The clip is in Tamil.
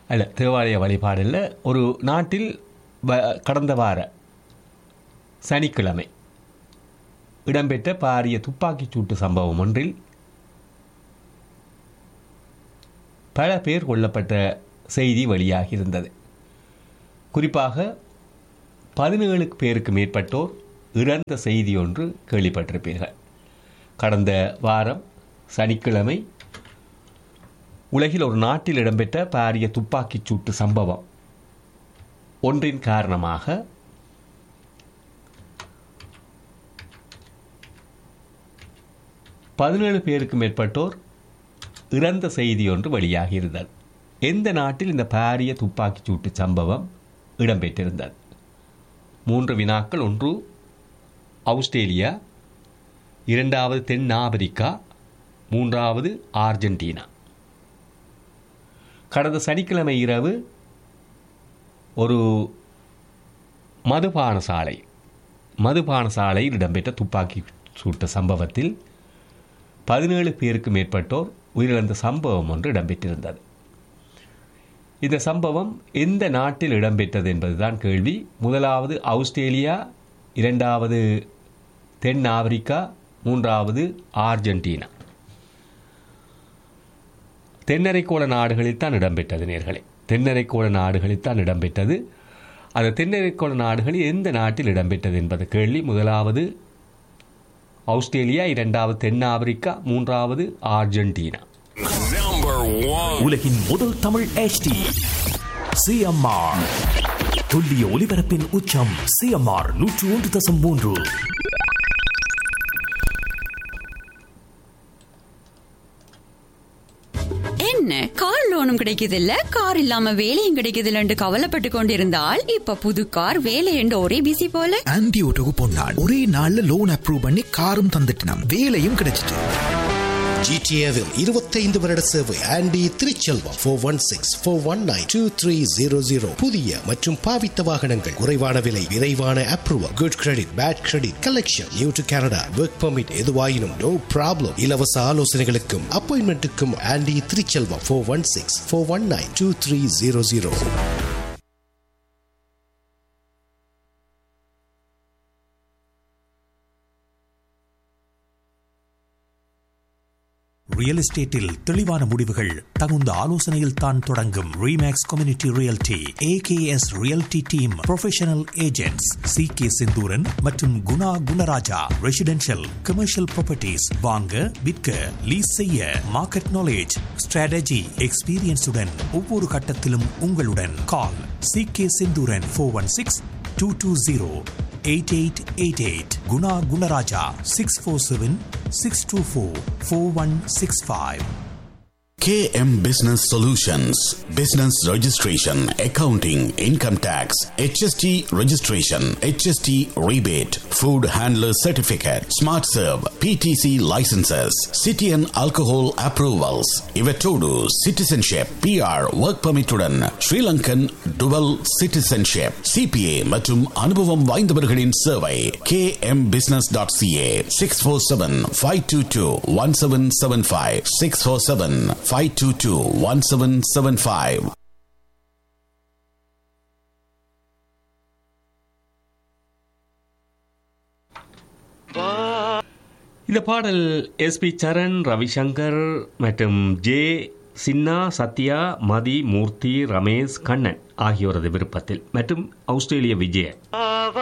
அல்ல தேவாலய வழிபாடு இல்லை ஒரு நாட்டில் வ- கடந்த வார சனிக்கிழமை இடம்பெற்ற பாரிய துப்பாக்கிச் சூட்டு சம்பவம் ஒன்றில் பல பேர் கொல்லப்பட்ட செய்தி வெளியாகியிருந்தது குறிப்பாக பதினேழு பேருக்கு மேற்பட்டோர் இறந்த செய்தி ஒன்று கேள்விப்பட்டிருப்பீர்கள் கடந்த வாரம் சனிக்கிழமை உலகில் ஒரு நாட்டில் இடம்பெற்ற பாரிய துப்பாக்கிச் சூட்டு சம்பவம் ஒன்றின் காரணமாக பதினேழு பேருக்கு மேற்பட்டோர் இறந்த செய்தி ஒன்று வெளியாகியிருந்தது எந்த நாட்டில் இந்த பாரிய துப்பாக்கிச் சூட்டு சம்பவம் இடம்பெற்றிருந்தது மூன்று வினாக்கள் ஒன்று ஆஸ்திரேலியா இரண்டாவது தென் ஆப்பிரிக்கா மூன்றாவது ஆர்ஜென்டினா கடந்த சனிக்கிழமை இரவு ஒரு மதுபான சாலை மதுபான சாலையில் இடம்பெற்ற துப்பாக்கி சூட்டு சம்பவத்தில் பதினேழு பேருக்கு மேற்பட்டோர் உயிரிழந்த சம்பவம் ஒன்று இடம்பெற்றிருந்தது இந்த சம்பவம் எந்த நாட்டில் இடம்பெற்றது என்பதுதான் கேள்வி முதலாவது ஆஸ்திரேலியா இரண்டாவது தென் ஆப்பிரிக்கா மூன்றாவது ஆர்ஜென்டினா தென்னரைக்கோள நாடுகளில் தான் இடம்பெற்றது நேர்களே தென்னரைக்கோள நாடுகளில் தான் இடம்பெற்றது அந்த தென்னரைக்கோள நாடுகளில் எந்த நாட்டில் இடம்பெற்றது என்பது கேள்வி முதலாவது ஆஸ்திரேலியா இரண்டாவது தென் ஆப்பிரிக்கா மூன்றாவது ஆர்ஜென்டினா Number one. உலகின் முதல் தமிழ் HD சிஎம்ஆர் துல்லிய ஒலிபரப்பின் உச்சம் சிஎம்ஆர் நூற்று ஒன்று தசம் மூன்று என்ன கார் லோனும் கிடைக்குதில்ல கார் இல்லாம வேலையும் கிடைக்குதில்லன்னு கவலைப்பட்டு கொண்டிருந்தால் இப்ப புது கார் வேலை என்று ஒரே பிசி போல ஆன்டி ஓட்டோக்கு பொன்னாள் ஒரே நாள்ல லோன் அப்ரூவ் பண்ணி காரும் தந்துட்டினாம் வேலையும் கிடைச்சிட்டு ஜிடிஏவில் இருபத்தைந்து வருட சேவை Andy Thiruchelvam four one six four one nine two three zero zero புதிய மற்றும் பாவித்த வாகனங்கள் குறைவான விலை விரைவான approval good credit bad credit collection new to Canada work permit எதுவாயினும் நோ ப்ராப்ளம் இலவச ஆலோசனைகளுக்கும் அப்பாயின்மெண்ட்டுக்கும் Andy Thiruchelvam four one six four one nine two three zero zero real எஸ்டேட்டில் தெளிவான முடிவுகள் தகுந்த ஆலோசனையில் தான் தொடங்கும் REMAX community realty AKS realty team professional agents C K Senthuran மற்றும் Guna Gunaraja residential commercial properties வாங்க விற்க லீஸ் செய்ய மார்க்கெட் நாலேஜ் ஸ்ட்ராட்டஜி எக்ஸ்பீரியன்ஸுடன் ஒவ்வொரு கட்டத்திலும் உங்களுடன் call C K Senthooran four one six two two zero eight eight eight eight Guna Gunaraja six four seven six two four four one six five KM Business Solutions Business Registration, Accounting, Income Tax, HST Registration, HST Rebate, Food Handler Certificate, Smart Serve, PTC Licenses, City and Alcohol Approvals, Ivetodu Citizenship, PR Work Permit உடன் Sri Lankan Dual Citizenship, CPA மற்றும் அனுபவம் வாய்ந்தவர்களின் சேவை kmbusiness.ca 647-522-1775 647-522-1775 இந்த பாடல் எஸ்பி சரண் ரவிசங்கர் மற்றும் ஜே சின்னா சத்யா மதி மூர்த்தி ரமேஷ் கண்ணன் ஆகியோரது விருப்பத்தில் மற்றும் ஆஸ்திரேலிய விஜயன்